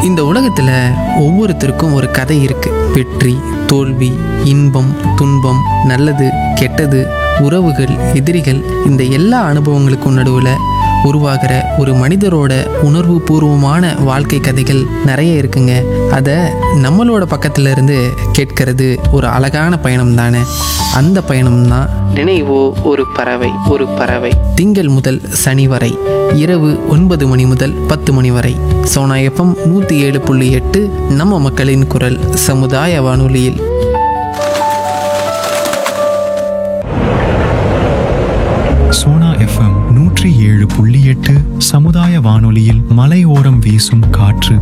இந்த உலகத்தில் ஒவ்வொருத்தருக்கும் ஒரு கதை இருக்கு வெற்றி தோல்வி இன்பம் துன்பம் நல்லது கெட்டது உறவுகள் எதிரிகள் இந்த எல்லா அனுபவங்களுக்கும் நடுவில் உருவாகிற ஒரு மனிதரோட உணர்வு பூர்வமான வாழ்க்கை கதைகள் நிறைய இருக்குங்க அதை நம்மளோட பக்கத்துல இருந்து கேட்கறது ஒரு அழகான பயணம் தானே அந்த பயணம் தான் நினைவோ ஒரு பறவை ஒரு பறவை திங்கள் முதல் சனி வரை இரவு ஒன்பது மணி முதல் பத்து மணி வரை சோனா எஃப்எம் நூற்றி ஏழு புள்ளி எட்டு நம்ம மக்களின் குரல் சமுதாய வானொலியில் சோனா எஃப்எம் நூற்றி ஏழு புள்ளி எட்டு சமுதாய வானொலியில் மலையோரம் வீசும் காற்று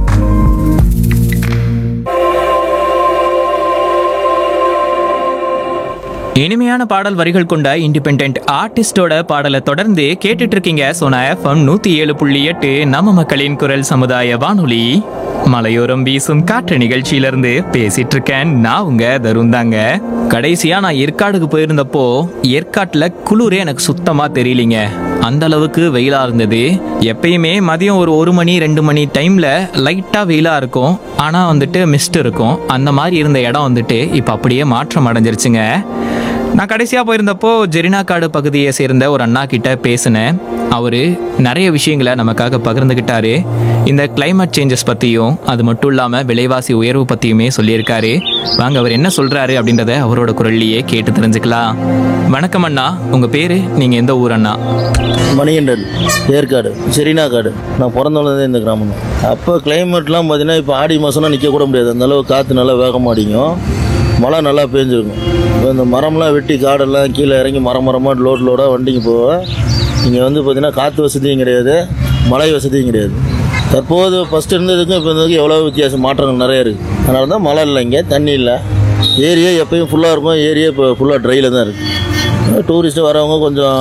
இனிமையான பாடல் வரிகள் கொண்ட இண்டிபெண்ட் ஆர்டிஸ்டோட பாடலை தொடர்ந்து கேட்டுட்டு இருக்கீங்க சோனா எஃப்எம் நூத்தி ஏழு புள்ளி எட்டு நம்ம மக்களின் குரல் சமுதாய வானொலி மலையோரம் வீசும் காற்று நிகழ்ச்சியிலிருந்து பேசிட்டு இருக்கேன் நான் உங்க தருண் தாங்க கடைசியா நான் ஏற்காடுக்கு போயிருந்தப்போ ஏற்காட்டுல குளிரே எனக்கு சுத்தமா தெரியலீங்க அந்த அளவுக்கு வெயிலா இருந்தது எப்பயுமே மதியம் ஒரு ஒரு மணி ரெண்டு மணி டைம்ல லைட்டா வெயிலா இருக்கும் ஆனா வந்துட்டு மிஸ்ட் இருக்கும் அந்த மாதிரி இருந்த இடம் வந்துட்டு இப்ப அப்படியே மாற்றம் அடைஞ்சிருச்சுங்க நான் கடைசியாக போயிருந்தப்போ ஜெரினாக்காடு பகுதியை சேர்ந்த ஒரு அண்ணா கிட்ட பேசினேன் அவர் நிறைய விஷயங்களை நமக்காக பகிர்ந்துக்கிட்டாரு இந்த climate சேஞ்சஸ் பற்றியும் அது மட்டும் இல்லாமல் விலைவாசி உயர்வு பற்றியுமே சொல்லியிருக்காரு வாங்க அவர் என்ன சொல்கிறாரு அப்படின்றத அவரோட குரல்லையே கேட்டு தெரிஞ்சுக்கலாம் வணக்கம் அண்ணா உங்கள் பேர் நீங்கள் எந்த ஊர் அண்ணா மணிகண்டன் ஏற்காடு செரினா காடு நான் பிறந்த வளர்ந்ததே இந்த கிராமம் தான் அப்போ கிளைமேட்லாம் பார்த்தீங்கன்னா இப்போ ஆடி மாதம்னா நிற்க கூட முடியாது அந்த அளவு காற்று நல்லா வேகமாக அடிக்கும் மழை நல்லா பேஞ்சிருக்கும் இப்போ இந்த மரம்லாம் வெட்டி காடெல்லாம் கீழே இறங்கி மரம் மரமாக லோட் லோடாக வண்டிக்கு போவேன் இங்கே வந்து பார்த்தீங்கன்னா காற்று வசதியும் கிடையாது மழை வசதியும் கிடையாது தற்போது ஃபஸ்ட்டு இருந்ததுக்கும் இப்போ இருந்ததுக்கும் எவ்வளோ வித்தியாசம் மாற்றங்கள் நிறைய இருக்குது அதனால தான் மழை இல்லை இங்கே தண்ணி இல்லை ஏரியா எப்பயும் ஃபுல்லாக இருக்கும் ஏரியா இப்போ ஃபுல்லாக ட்ரையில் தான் இருக்குது டூரிஸ்ட்டு வரவங்க கொஞ்சம்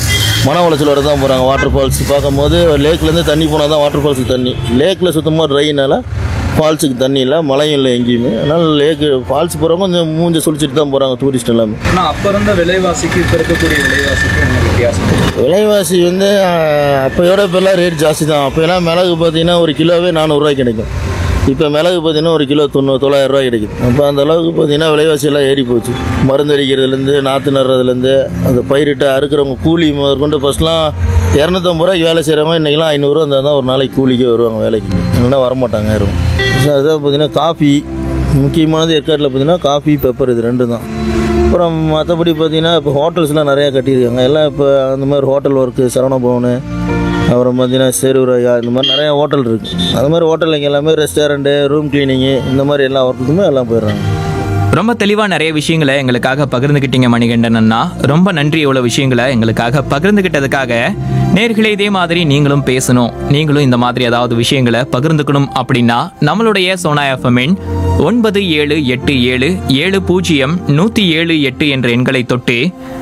மன உளைச்சலோட தான் போகிறாங்க வாட்டர் ஃபால்ஸ் பார்க்கும்போது லேக்லேருந்து தண்ணி போனால் தான் வாட்டர் ஃபால்ஸுக்கு தண்ணி லேக்கில் சுத்தமாக ட்ரைனால ஃபால்ஸுக்கு தண்ணி இல்லை மழையும் இல்லை எங்கேயுமே அதனால் லேக்கு ஃபால்ஸ் போகிறவங்க கொஞ்சம் மூஞ்சி சுழிச்சிட்டு தான் போகிறாங்க டூரிஸ்ட் எல்லாமே ஆனால் அப்போ இருந்த விலைவாசிக்கு இப்போ இருக்கக்கூடிய விலைவாசிக்கு என்ன வித்தியாசம் விலைவாசி வந்து ஆஹ், அப்போயோட இப்போல்லாம் ரேட் ஜாஸ்தி தான் அப்போலாம் மிளகு பார்த்தீங்கன்னா ஒரு கிலோவே நானூறுரூவா கிடைக்கும் இப்போ மிளகு பார்த்தீங்கன்னா ஒரு கிலோ தொண்ணூறு தொள்ளாயிரம் ரூபாய் கிடைக்குது அப்போ அந்த அளவுக்கு பார்த்தீங்கன்னா விலைவாசி எல்லாம் ஏறி போச்சு மருந்து அடிக்கிறதுலேருந்து நாற்று நடுறதுலேருந்து அந்த பயிரிட்டு அறுக்கிறவங்க கூலி முதற்கொண்டு ஃபஸ்ட்லாம் இரநூத்தம்பது ரூபாய்க்கு வேலை செய்கிறவங்க இன்றைக்கெலாம் ஐநூறுரூவா இருந்தால் தான் ஒரு நாளைக்கு கூலிக்கே வருவாங்க வேலைக்கு இல்லைன்னா வரமாட்டாங்க யாரும் அதுதான் பார்த்தீங்கன்னா காஃபி முக்கியமானது ஏற்காட்டில் பார்த்தீங்கன்னா காஃபி பெப்பர் இது ரெண்டு தான் அப்புறம் மற்றபடி பார்த்தீங்கன்னா இப்போ ஹோட்டல்ஸ்லாம் நிறையா கட்டியிருக்காங்க எல்லாம் இப்போ அந்த மாதிரி ஹோட்டல் ஒர்க்கு சரவண பவனு அப்புறம் பார்த்தீங்கன்னா சேருவரையா இந்த மாதிரி நிறையா ஹோட்டல் இருக்குது அது மாதிரி ஹோட்டல் இங்கே எல்லாமே ரெஸ்டாரண்ட்டு ரூம் கிளீனிங்கு இந்த மாதிரி எல்லா ஒர்க்குக்குமே எல்லாம் போயிடுறாங்க ரொம்ப தெளிவா நிறைய விஷயங்களை எங்களுக்காக பகிர்ந்துக்கிட்டீங்க மணிகண்டன் அண்ணா ரொம்ப நன்றி இவ்வளவு விஷயங்களை எங்களுக்காக பகிர்ந்துக்கிட்டதுக்காக நேர்களே இதே மாதிரி நீங்களும் பேசணும் நீங்களும் இந்த மாதிரி ஏதாவது விஷயங்களை பகிர்ந்துக்கணும் அப்படின்னா நம்மளுடைய சோனா எஃப்எம்மின் ஒன்பது ஏழு எட்டு ஏழு ஏழு பூஜ்ஜியம் நூற்றி ஏழு எட்டு என்ற எண்களை தொட்டு